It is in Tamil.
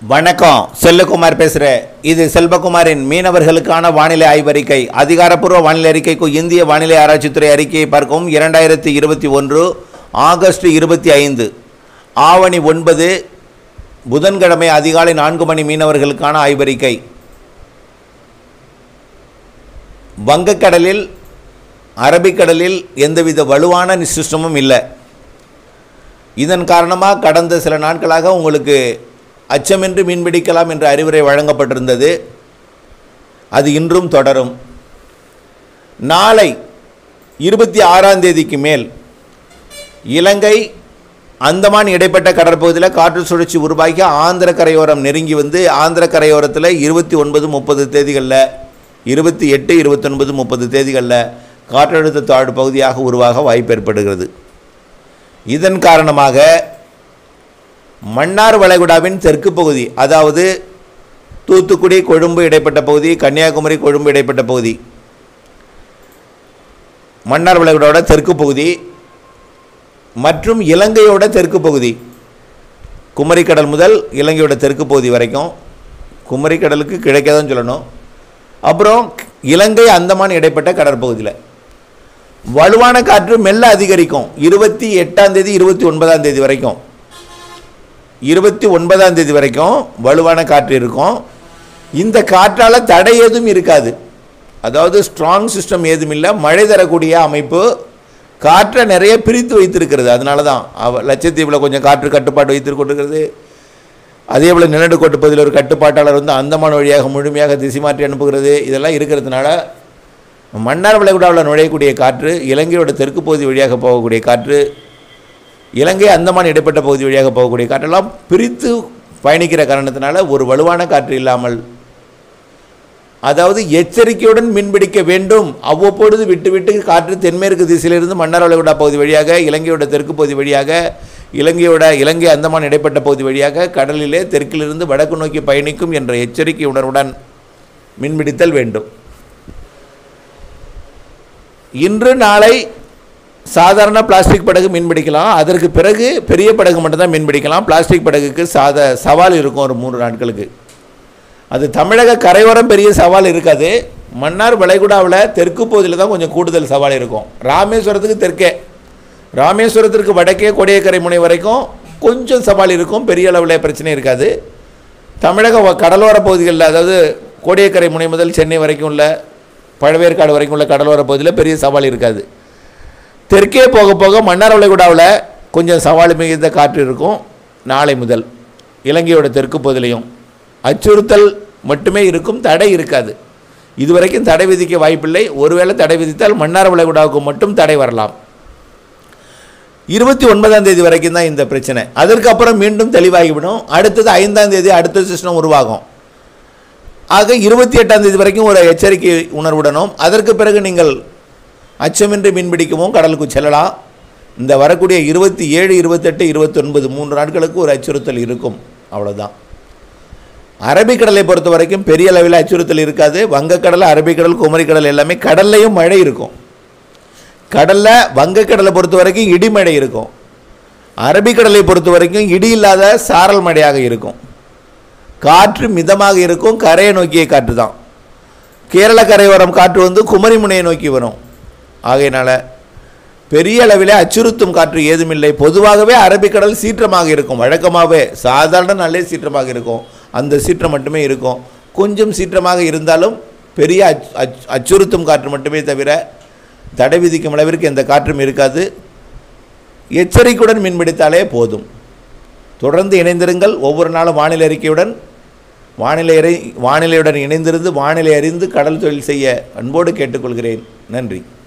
வணக்கம் செல்லகுமார் பேசுகிறேன் இது செல்வகுமாரின் மீனவர்களுக்கான வானிலை ஆய்வறிக்கை அதிகாரப்பூர்வ வானிலை அறிக்கைக்கு இந்திய வானிலை ஆராய்ச்சித்துறை அறிக்கையை பார்க்கவும் இரண்டாயிரத்தி இருபத்தி ஒன்று ஆகஸ்ட் இருபத்தி ஐந்து ஆவணி ஒன்பது புதன்கிழமை அதிகாலை நான்கு மணி மீனவர்களுக்கான ஆய்வறிக்கை வங்கக்கடலில் அரபிக்கடலில் எந்தவித வலுவான சிஸ்டமும் இல்லை இதன் காரணமாக கடந்த சில நாட்களாக உங்களுக்கு அச்சமின்றி மீன்பிடிக்கலாம் என்ற அறிவுரை வழங்கப்பட்டிருந்தது அது இன்றும் தொடரும் நாளை இருபத்தி ஆறாம் தேதிக்கு மேல் இலங்கை அந்தமான் இடைப்பட்ட கடற்பகுதியில் காற்று சுழற்சி உருவாகி ஆந்திர கரையோரம் நெருங்கி வந்து ஆந்திர கரையோரத்தில் இருபத்தி ஒன்பது முப்பது தேதிகளில் இருபத்தி எட்டு இருபத்தொன்பது முப்பது தேதிகளில் காற்றழுத்த தாழ்வு பகுதியாக உருவாக வாய்ப்பு ஏற்படுகிறது இதன் காரணமாக மன்னார் வளைகுடாவின் தெற்கு பகுதி அதாவது தூத்துக்குடி கொழும்பு இடைப்பட்ட பகுதி கன்னியாகுமரி கொழும்பு இடைப்பட்ட பகுதி மன்னார் வளைகுடாவோட தெற்கு பகுதி மற்றும் இலங்கையோட தெற்கு பகுதி குமரிக்கடல் முதல் இலங்கையோட தெற்கு பகுதி வரைக்கும் குமரிக்கடலுக்கு கிழக்கே தான் சொல்லணும் அப்புறம் இலங்கை அந்தமான் இடைப்பட்ட கடற்பகுதியில் வலுவான காற்று மெல்ல அதிகரிக்கும் இருபத்தி எட்டாம் தேதி இருபத்தி ஒன்பதாம் தேதி வரைக்கும் இருபத்தி ஒன்பதாம் தேதி வரைக்கும் வலுவான காற்று இருக்கும் இந்த காற்றால் தடை ஏதும் இருக்காது அதாவது ஸ்ட்ராங் சிஸ்டம் ஏதும் இல்லை மழை தரக்கூடிய அமைப்பு காற்றை நிறைய பிரித்து வைத்திருக்கிறது அதனால தான் அவ லட்சத்தீவில் கொஞ்சம் காற்று கட்டுப்பாடு வைத்து கொண்டிருக்கிறது அதே போல் நிலநடுக்கோட்டு பகுதியில் ஒரு கட்டுப்பாட்டாளர் வந்து அந்தமான் வழியாக முழுமையாக திசை மாற்றி அனுப்புகிறது இதெல்லாம் இருக்கிறதுனால மன்னார் வளைகுடாவில் நுழையக்கூடிய காற்று இலங்கையோட தெற்கு பகுதி வழியாக போகக்கூடிய காற்று இலங்கை அந்தமான் இடைப்பட்ட பகுதி வழியாக போகக்கூடிய காற்றெல்லாம் பிரித்து பயணிக்கிற காரணத்தினால ஒரு வலுவான காற்று இல்லாமல் அதாவது எச்சரிக்கையுடன் மீன்பிடிக்க வேண்டும் அவ்வப்பொழுது விட்டு விட்டு காற்று தென்மேற்கு திசையிலிருந்து மன்னார் வளைகுடா பகுதி வழியாக இலங்கையோட தெற்கு பகுதி வழியாக இலங்கையோட இலங்கை அந்தமான் இடைப்பட்ட பகுதி வழியாக கடலிலே தெற்கிலிருந்து வடக்கு நோக்கி பயணிக்கும் என்ற எச்சரிக்கை உணர்வுடன் மீன்பிடித்தல் வேண்டும் இன்று நாளை சாதாரண பிளாஸ்டிக் படகு மீன்பிடிக்கலாம் அதற்கு பிறகு பெரிய படகு மட்டும்தான் மீன்பிடிக்கலாம் பிளாஸ்டிக் படகுக்கு சாத சவால் இருக்கும் ஒரு மூன்று நாட்களுக்கு அது தமிழக கரையோரம் பெரிய சவால் இருக்காது மன்னார் வளைகுடாவில் தெற்கு பகுதியில் தான் கொஞ்சம் கூடுதல் சவால் இருக்கும் ராமேஸ்வரத்துக்கு தெற்கே ராமேஸ்வரத்திற்கு வடக்கே கொடியக்கரை முனை வரைக்கும் கொஞ்சம் சவால் இருக்கும் பெரிய அளவில் பிரச்சனை இருக்காது தமிழக வ- கடலோர பகுதிகளில் அதாவது கோடியக்கரை முனை முதல் சென்னை வரைக்கும் உள்ள பழவேற்காடு வரைக்கும் உள்ள கடலோர பகுதியில் பெரிய சவால் இருக்காது தெற்கே போக போக மன்னார் வளைகுடாவில் கொஞ்சம் சவால் மிகுந்த காற்று இருக்கும் நாளை முதல் இலங்கையோட தெற்கு பகுதியிலையும் அச்சுறுத்தல் மட்டுமே இருக்கும் தடை இருக்காது இதுவரைக்கும் தடை விதிக்க வாய்ப்பில்லை ஒருவேளை தடை விதித்தால் மன்னார் வளைகுடாவுக்கு மட்டும் தடை வரலாம் இருபத்தி ஒன்பதாம் தேதி வரைக்கும் தான் இந்த பிரச்சனை அதற்கு அப்புறம் மீண்டும் தெளிவாகிவிடும் அடுத்தது ஐந்தாம் தேதி அடுத்த சிஸ்டம் உருவாகும் ஆக இருபத்தி எட்டாம் தேதி வரைக்கும் ஒரு எச்சரிக்கை உணர்வுடனும் அதற்கு பிறகு நீங்கள் அச்சமின்றி மீன்பிடிக்கவும் கடலுக்கு செல்லலாம் இந்த வரக்கூடிய இருபத்தி ஏழு இருபத்தெட்டு இருபத்தொன்பது மூன்று நாட்களுக்கு ஒரு அச்சுறுத்தல் இருக்கும் அவ்வளோதான் அரபிக்கடலை பொறுத்த வரைக்கும் பெரிய அளவில் அச்சுறுத்தல் இருக்காது வங்கக்கடல் அரபிக்கடல் குமரிக்கடல் எல்லாமே கடல்லையும் மழை இருக்கும் கடலில் வங்கக்கடலை பொறுத்த வரைக்கும் இடிமழை இருக்கும் அரபிக்கடலை பொறுத்த வரைக்கும் இடி இல்லாத சாரல் மழையாக இருக்கும் காற்று மிதமாக இருக்கும் கரையை நோக்கிய காற்று தான் கேரள கரையோரம் காற்று வந்து குமரி முனையை நோக்கி வரும் ஆகையினால பெரிய அளவிலே அச்சுறுத்தும் காற்று ஏதுமில்லை பொதுவாகவே அரபிக்கடல் சீற்றமாக இருக்கும் வழக்கமாகவே சாதாரண நாளே சீற்றமாக இருக்கும் அந்த சீற்றம் மட்டுமே இருக்கும் கொஞ்சம் சீற்றமாக இருந்தாலும் பெரிய அச் அச் அச்சுறுத்தும் காற்று மட்டுமே தவிர தடை விதிக்கும் அளவிற்கு எந்த காற்றும் இருக்காது எச்சரிக்கையுடன் மீன்பிடித்தாலே போதும் தொடர்ந்து இணைந்திருங்கள் ஒவ்வொரு நாளும் வானிலை அறிக்கையுடன் வானிலை அறி வானிலையுடன் இணைந்திருந்து வானிலை அறிந்து கடல் தொழில் செய்ய அன்போடு கேட்டுக்கொள்கிறேன் நன்றி